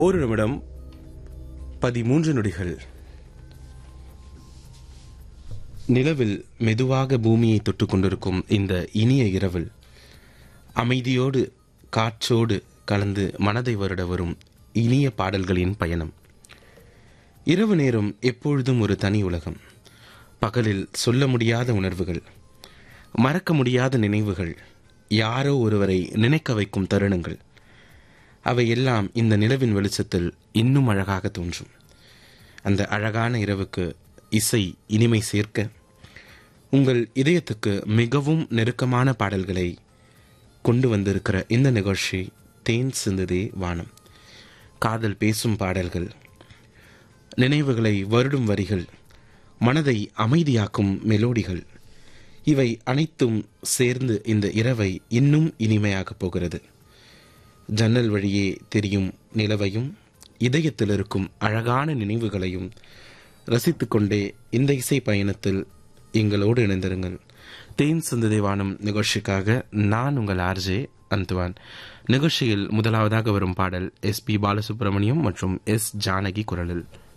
ஒரு நிமிடம் பதிமூன்று நொடிகள் நிலவில் மெதுவாக பூமியை தொட்டுக் கொண்டிருக்கும் இந்த இனிய இரவில் அமைதியோடு காற்றோடு கலந்து மனதை வருட வரும் இனிய பாடல்களின் பயணம் இரவு நேரம் எப்பொழுதும் ஒரு தனி உலகம் பகலில் சொல்ல முடியாத உணர்வுகள் மறக்க முடியாத நினைவுகள் யாரோ ஒருவரை நினைக்க வைக்கும் தருணங்கள் அவை எல்லாம் இந்த நிலவின் வெளிச்சத்தில் இன்னும் அழகாக தோன்றும் அந்த அழகான இரவுக்கு இசை இனிமை சேர்க்க உங்கள் இதயத்துக்கு மிகவும் நெருக்கமான பாடல்களை கொண்டு வந்திருக்கிற இந்த நிகழ்ச்சி தேன் சிந்ததே வானம் காதல் பேசும் பாடல்கள் நினைவுகளை வருடும் வரிகள் மனதை அமைதியாக்கும் மெலோடிகள் இவை அனைத்தும் சேர்ந்து இந்த இரவை இன்னும் இனிமையாகப் போகிறது ஜன்னல் வழியே தெரியும் நிலவையும் இதயத்தில் இருக்கும் அழகான நினைவுகளையும் ரசித்துக்கொண்டே இந்த இசை பயணத்தில் எங்களோடு இணைந்திருங்கள் தேன் சிந்து வானம் நிகழ்ச்சிக்காக நான் உங்கள் ஆர்ஜே அந்துவான் நிகழ்ச்சியில் முதலாவதாக வரும் பாடல் எஸ் பி பாலசுப்ரமணியம் மற்றும் எஸ் ஜானகி குரலில்